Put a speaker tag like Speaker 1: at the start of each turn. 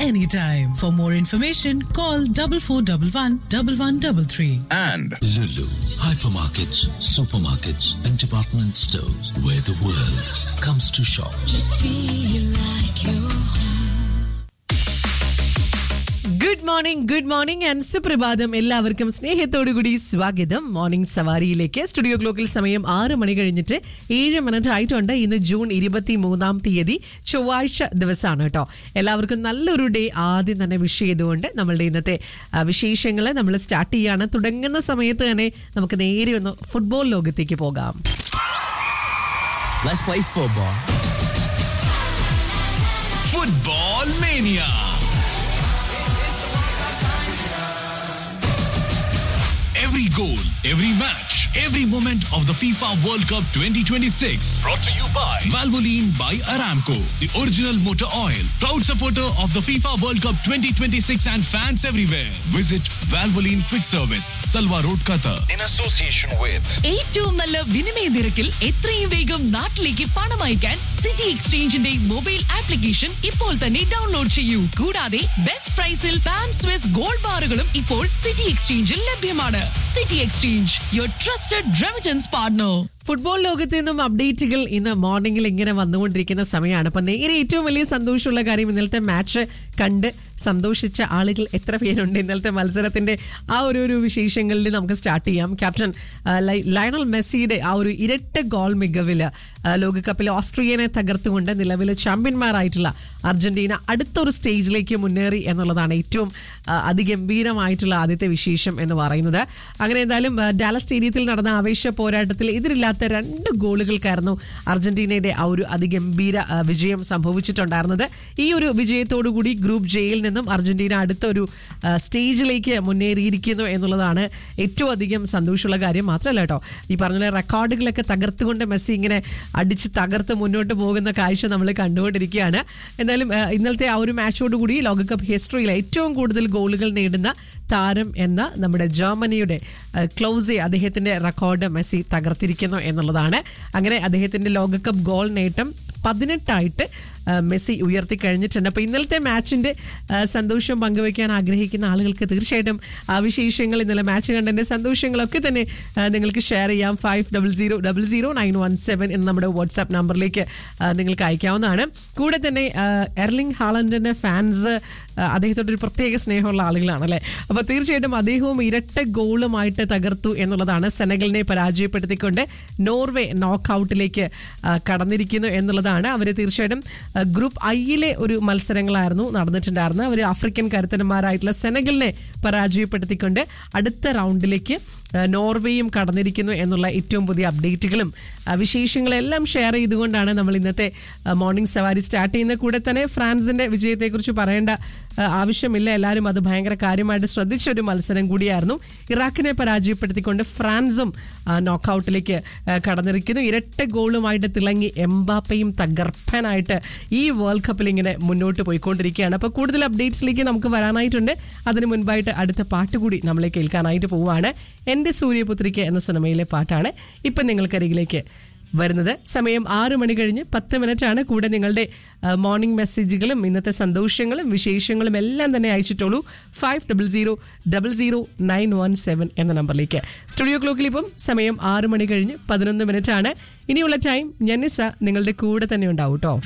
Speaker 1: anytime. For more information, call 4411 1133.
Speaker 2: and
Speaker 3: Lulu, hypermarkets, supermarkets, and department stores where the world comes to shop.
Speaker 4: Good morning good morning and സുപ്രഭാതം എല്ലാവർക്കും സ്നേഹത്തോടുകൂടി സ്വാഗതം morning സവാരിയിലേക്ക് studio ക്ലോക്കിൽ സമയം ആറ് മണി കഴിഞ്ഞിട്ട് ഏഴ് മിനിറ്റ് ആയിട്ടുണ്ട് ഇന്ന് ജൂൺ ഇരുപത്തി മൂന്നാം തീയതി ചൊവ്വാഴ്ച ദിവസമാണ് കേട്ടോ എല്ലാവർക്കും നല്ലൊരു ഡേ ആദ്യം തന്നെ വിഷ് ചെയ്തുകൊണ്ട് നമ്മളുടെ ഇന്നത്തെ വിശേഷങ്ങൾ നമ്മൾ സ്റ്റാർട്ട് ചെയ്യാണ് തുടങ്ങുന്ന സമയത്ത് തന്നെ നമുക്ക് നേരെ ഒന്ന് ഫുട്ബോൾ ലോകത്തേക്ക് പോകാം
Speaker 2: let's play football.
Speaker 5: Football Mania. Every goal, every match, every moment of the FIFA World Cup 2026. Brought to you by Valvoline by Aramco, the original motor oil. Proud supporter of the FIFA World Cup 2026 and fans everywhere. Visit Valvoline Quick Service, Salwa Road, Qatar.
Speaker 2: In association with
Speaker 6: ഏറ്റവും നല്ല വിനിമയ നിരക്കിൽ എത്രയും വേഗം നാട്ടിലേക്ക് പണം അയക്കാൻ city എക്സ്ചേഞ്ചിന്റെ mobile application ഇപ്പോൾ തന്നെ ഡൗൺലോഡ് ചെയ്യൂ കൂടാതെ ബെസ്റ്റ് പ്രൈസിൽ പാം സ്വിസ് ഗോൾഡ് ബാറുകളും ഇപ്പോൾ സിറ്റി എക്സ്ചേഞ്ചിൽ ലഭ്യമാണ് city exchange your trusted remittance partner
Speaker 4: football ലോകത്ത് നിന്നും അപ്ഡേറ്റുകൾ ഇന്ന് മോർണിംഗിൽ ഇങ്ങനെ വന്നുകൊണ്ടിരിക്കുന്ന സമയമാണ് അപ്പൊ നേരെ ഏറ്റവും വലിയ സന്തോഷമുള്ള കാര്യം ഇന്നലത്തെ മാച്ച് കണ്ട് സന്തോഷിച്ച ആളുകൾ എത്ര പേരുണ്ട് ഇന്നലത്തെ മത്സരത്തിന്റെ ആ ഒരു ഒരു വിശേഷങ്ങളിൽ നമുക്ക് സ്റ്റാർട്ട് ചെയ്യാം ക്യാപ്റ്റൻ ആ, ലൈ- ലയണൽ മെസ്സിയുടെ ആ ഒരു ഇരട്ട ഗോൾ മികവില് ആ, ലോകകപ്പിൽ ഓസ്ട്രിയനെ തകർത്തുകൊണ്ട് നിലവിലെ ചാമ്പ്യന്മാരായിട്ടുള്ള അർജന്റീന അടുത്തൊരു സ്റ്റേജിലേക്ക് മുന്നേറി എന്നുള്ളതാണ് ഏറ്റവും ആ, അതിഗംഭീരമായിട്ടുള്ള ആദ്യത്തെ വിശേഷം എന്ന് പറയുന്നത് അങ്ങനെ എന്തായാലും ആ, ഡാലസ് സ്റ്റേഡിയത്തിൽ നടന്ന ആവേശ പോരാട്ടത്തിൽ എതിരില്ലാത്ത രണ്ട് ഗോളുകൾക്കായിരുന്നു അർജന്റീനയുടെ ആ ഒരു അതിഗംഭീര ആ, വിജയം സംഭവിച്ചിട്ടുണ്ടായിരുന്നത് ഈ ഒരു വിജയത്തോടുകൂടി ഗ്രൂപ്പ് ജെയിൽ നിന്നും അർജന്റീന അടുത്ത ഒരു ആ, സ്റ്റേജിലേക്ക് മുന്നേറിയിരിക്കുന്നു എന്നുള്ളതാണ് ഏറ്റവും അധികം സന്തോഷമുള്ള കാര്യം മാത്രമല്ല കേട്ടോ ഈ പറഞ്ഞ പോലെ റെക്കോർഡുകളൊക്കെ തകർത്തുകൊണ്ട് മെസ്സി ഇങ്ങനെ അടിച്ച് തകർത്ത് മുന്നോട്ട് പോകുന്ന കാഴ്ച നമ്മൾ കണ്ടുകൊണ്ടിരിക്കുകയാണ് എന്തായാലും ആ, ഇന്നലത്തെ ആ ഒരു മാച്ചോടുകൂടി ലോകകപ്പ് ഹിസ്റ്ററിയിൽ ഏറ്റവും കൂടുതൽ ഗോളുകൾ നേടുന്ന താരം എന്ന നമ്മുടെ ജർമ്മനിയുടെ ആ, ക്ലൗസെ അദ്ദേഹത്തിന്റെ റെക്കോർഡ് മെസ്സി തകർത്തിരിക്കുന്നു എന്നുള്ളതാണ് അങ്ങനെ അദ്ദേഹത്തിന്റെ ലോകകപ്പ് ഗോൾ നേട്ടം പതിനെട്ടായിട്ട് ആ, മെസ്സി ഉയർത്തി കഴിഞ്ഞിട്ടുണ്ട് അപ്പോൾ ഇന്നലത്തെ മാച്ചിന്റെ ആ, സന്തോഷം പങ്കുവയ്ക്കാൻ ആഗ്രഹിക്കുന്ന ആളുകൾക്ക് തീർച്ചയായിട്ടും ആ വിശേഷങ്ങൾ ഇന്നലെ മാച്ച് കണ്ടതിന്റെ സന്തോഷങ്ങളൊക്കെ തന്നെ ആ, നിങ്ങൾക്ക് ഷെയർ ചെയ്യാം five double zero double zero nine one seven എന്ന നമ്മുടെ വാട്സാപ്പ് നമ്പറിലേക്ക് ആ, നിങ്ങൾക്ക് അയക്കാവുന്നതാണ് കൂടെ തന്നെ ആ, എർലിംഗ് ഹാളൻഡിന്റെ ഫാൻസ് ആ, അദ്ദേഹത്തോട് ഒരു പ്രത്യേക സ്നേഹമുള്ള ആളുകളാണ് അല്ലേ അപ്പോൾ തീർച്ചയായിട്ടും അദ്ദേഹവും ഇരട്ട ഗോളുമായിട്ട് തകർത്തു എന്നുള്ളതാണ് സെനഗലിനെ പരാജയപ്പെടുത്തിക്കൊണ്ട് നോർവേ നോക്കൗട്ടിലേക്ക് കടന്നിരിക്കുന്നു എന്നുള്ളതാണ് അവർ തീർച്ചയായിട്ടും ആ, ഗ്രൂപ്പ് ഐയിലെ ഒരു മത്സരങ്ങളായിരുന്നു നടന്നിട്ടുണ്ടായിരുന്നത് അവർ ആഫ്രിക്കൻ കരുത്തന്മാരായിട്ടുള്ള സെനഗലിനെ പരാജയപ്പെടുത്തിക്കൊണ്ട് അടുത്ത റൗണ്ടിലേക്ക് ആ, നോർവേയും കടന്നിരിക്കുന്നു എന്നുള്ള ഏറ്റവും പുതിയ അപ്ഡേറ്റുകളും ആ, വിശേഷങ്ങളെല്ലാം ഷെയർ ചെയ്തുകൊണ്ടാണ് നമ്മൾ ഇന്നത്തെ ആ, മോർണിംഗ് സവാരി സ്റ്റാർട്ട് ചെയ്യുന്ന കൂടെ തന്നെ ഫ്രാൻസിന്റെ വിജയത്തെക്കുറിച്ച് പറയേണ്ട ആ, ആവശ്യമില്ല എല്ലാവരും അത് ഭയങ്കര കാര്യമായിട്ട് ശ്രദ്ധിച്ച ഒരു മത്സരം കൂടിയായിരുന്നു ഇറാഖിനെ പരാജയപ്പെടുത്തിക്കൊണ്ട് ഫ്രാൻസും ആ, നോക്കൗട്ടിലേക്ക് ആ, കടന്നിരിക്കുന്നു ഇരട്ട ഗോളുമായിട്ട് തിളങ്ങി എംബാപ്പയും തകർപ്പനായിട്ട് ഈ വേൾഡ് കപ്പിൽ ഇങ്ങനെ മുന്നോട്ട് പോയിക്കൊണ്ടിരിക്കുകയാണ് അപ്പോൾ കൂടുതൽ അപ്ഡേറ്റ്സിലേക്ക് നമുക്ക് വരാനായിട്ടുണ്ട് അതിന് മുൻപായിട്ട് അടുത്ത പാട്ട് കൂടി നമ്മളെ കേൾക്കാനായിട്ട് പോവുകയാണ് എൻ്റെ സൂര്യപുത്രിക്ക് എന്ന സിനിമയിലെ പാട്ടാണ് ഇപ്പം നിങ്ങൾക്കരികിലേക്ക് വരുന്നത് സമയം ആറ് മണി കഴിഞ്ഞ് പത്ത് മിനിറ്റ് ആണ് കൂടെ നിങ്ങളുടെ മോർണിംഗ് മെസ്സേജുകളും ഇന്നത്തെ സന്തോഷങ്ങളും വിശേഷങ്ങളും എല്ലാം തന്നെ അയച്ചിട്ടുള്ളൂ five double zero double zero nine one seven എന്ന നമ്പറിലേക്ക് സ്റ്റുഡിയോ ക്ലോക്കിൽ ഇപ്പം സമയം ആറ് മണി കഴിഞ്ഞ് പതിനൊന്ന് മിനിറ്റ് ആണ് ഇനിയുള്ള ടൈം ഞന്നിസ നിങ്ങളുടെ കൂടെ തന്നെ ഉണ്ടാവും കേട്ടോ